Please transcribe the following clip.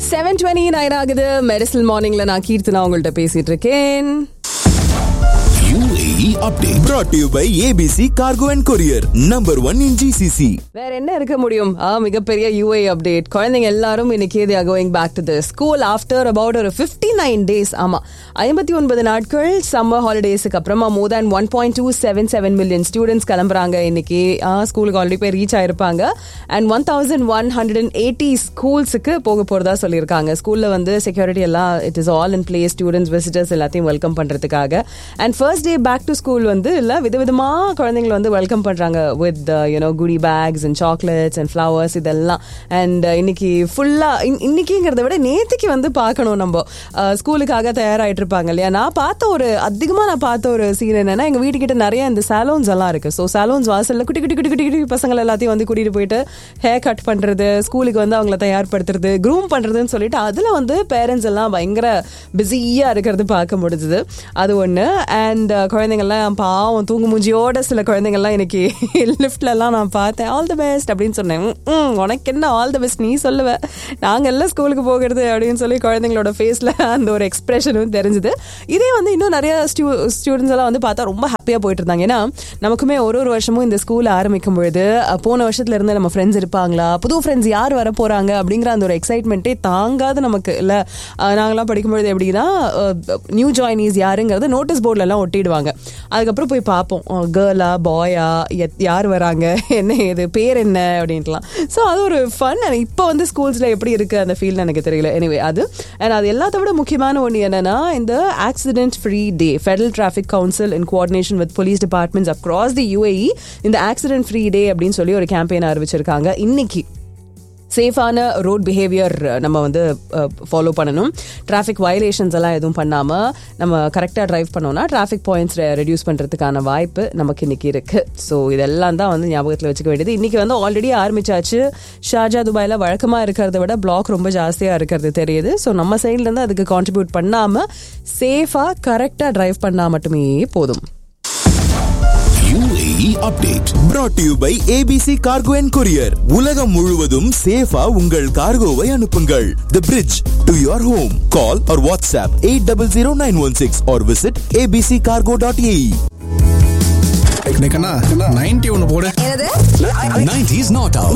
Seven twenty nine ஆகுது மெடிசல் மார்னிங்ல நான் கீர்த்தனா உங்கள்ட்ட பேசிட்டு இருக்கேன் UAE update brought to you by ABC Cargo and Courier, number one in GCC. வேற என்ன இருக்க முடியும் ஆ மிகப்பெரிய யூஏ அப்டேட் குழந்தைங்க எல்லாரும் இன்னைக்கு they are going back to the school after about ஒரு ஃபிஃப்டி நைன் டேஸ் ஆமா ஐம்பத்தி ஒன்பது நாட்கள் சம்மர் ஹாலிடேஸுக்கு அப்புறமா more than one point two seven seven million students கிளம்புறாங்க இன்னைக்கு ஸ்கூலுக்கு ஆல்ரெடி போய் ரீச் ஆயிருப்பாங்க and one thousand one hundred and eighty ஸ்கூல்ஸுக்கு போக போறதா சொல்லியிருக்காங்க ஸ்கூல்ல வந்து செக்யூரிட்டி எல்லாம் it is all in place students visitors எல்லாத்தையும் வெல்கம் பண்றதுக்காக and first day back to school வந்து இல்ல விதவிதமா குழந்தைங்களை வந்து வெல்கம் பண்றாங்க வித் யூனோ குடி bags and chocolates and flowers இதெல்லாம் அண்ட் இன்னைக்கு ஃபுல்லா இன்னைக்குங்கிறத விட நேத்துக்கு வந்து பார்க்கணும் நம்ம ஸ்கூலுக்காக தயாராயிட்டு இருப்பாங்க இல்லையா நான் பார்த்த ஒரு அதிகமா நான் பார்த்த ஒரு சீன் என்னன்னா எங்க வீட்டுக்கிட்ட நிறைய இந்த சாலோன்ஸ் எல்லாம் இருக்கு ஸோ சாலோன்ஸ் வாசல்ல குட்டி குட்டி குட்டி குட்டி குட்டி பசங்களை எல்லாத்தையும் வந்து கூட்டிட்டு போயிட்டு ஹேர் கட் பண்றது ஸ்கூலுக்கு வந்து அவங்கள தயார்படுத்துறது க்ரூம் பண்றதுன்னு சொல்லிட்டு அதுல வந்து பேரண்ட்ஸ் எல்லாம் பயங்கர பிஸியா இருக்கிறது பார்க்க முடிஞ்சது அது ஒண்ணு அண்ட் குழந்தைங்கள்லாம் பாவம் தூங்கு மூஞ்சியோட சில குழந்தைங்கள்லாம் இன்னைக்கு லிஃப்ட்ல எல்லாம் நான் பார்த்தேன் ஆல் தி பெஸ்ட் அப்படின்னு சொன்னேன் "ம், உனக்கு என்ன ஆல் தி பெஸ்ட் நீ சொல்லுவ நாங்க எல்லாம் ஸ்கூலுக்கு போகிறது அப்படின்னு சொல்லி குழந்தைங்களோட ஃபேஸ்ல அந்த ஒரு எக்ஸ்பிரஷனும் தெரிஞ்சுது இதே வந்து இன்னும் நிறைய ஸ்டூடெண்ட்ஸ் எல்லாம் வந்து பார்த்தா ரொம்ப ஹாப்பியா போயிட்டு இருந்தாங்க ஏன்னா நமக்குமே ஒரு ஒரு வருஷமும் இந்த ஸ்கூல் ஆரம்பிக்கும் பொழுது அஹ், போன வருஷத்துல இருந்து நம்ம ஃப்ரெண்ட்ஸ் இருப்பாங்களா புது ஃப்ரெண்ட்ஸ் யார் வர போறாங்க அப்படிங்கிற அந்த ஒரு எக்ஸைட்மெண்ட்டே தாங்காது நமக்கு இல்ல அஹ், நாங்கெல்லாம் படிக்கும்பொழுது எப்படின்னா நியூ ஜாயினிஸ் யாருங்கிறது நோட்டீஸ் போர்ட்ல எல்லாம் ஒட்டிடுவாங்க அதுக்கப்புறம் போய் பார்ப்போம் கேர்ளா பாயா யார் வராங்க என்ன ஏது பேர் என்ன அப்படின்ட்டுலாம் ஸோ அது ஒரு ஃபன் அண்ட் இப்போ வந்து ஸ்கூல்ஸில் எப்படி இருக்கு அந்த ஃபீல் எனக்கு தெரியல எனிவே அது அண்ட் அது எல்லாத்த விட முக்கியமான ஒன்று என்னன்னா இந்த accident free day federal traffic council in coordination with police departments across the UAE இந்த ஆக்சிடென்ட் ஃப்ரீ டே அப்படின்னு சொல்லி ஒரு கேம்பெயின் அறிவிச்சிருக்காங்க இன்னைக்கு சேஃபான ரோட் பிஹேவியர் நம்ம வந்து ஃபாலோ பண்ணணும் டிராஃபிக் வயலேஷன்ஸ் எல்லாம் எதுவும் பண்ணாமல் நம்ம கரெக்டாக டிரைவ் பண்ணோம்னா டிராஃபிக் பாயிண்ட்ஸ் ரெடியூஸ் பண்ணுறதுக்கான வாய்ப்பு நமக்கு இன்னைக்கு இருக்கு ஸோ இதெல்லாம் தான் வந்து ஞாபகத்தில் வச்சுக்க வேண்டியது இன்னைக்கு வந்து ஆல்ரெடி ஆரம்பிச்சாச்சு ஷார்ஜா துபாயில் வழக்கமாக இருக்கிறத விட பிளாக் ரொம்ப ஜாஸ்தியாக இருக்கிறது தெரியுது ஸோ நம்ம சைட்லேருந்து அதுக்கு கான்ட்ரிபியூட் பண்ணாமல் சேஃபாக கரெக்டாக டிரைவ் பண்ணால் மட்டுமே போதும் UAE update brought to you by ABC Cargo and Courier. உலகம் முழுவதும் சேஃபா உங்கள் கார்கோவை அனுப்புங்கள். The bridge to your home. Call or WhatsApp 800916 or visit abccargo.ae. Ninety ஒன்னு போடு என்னது 90s not out.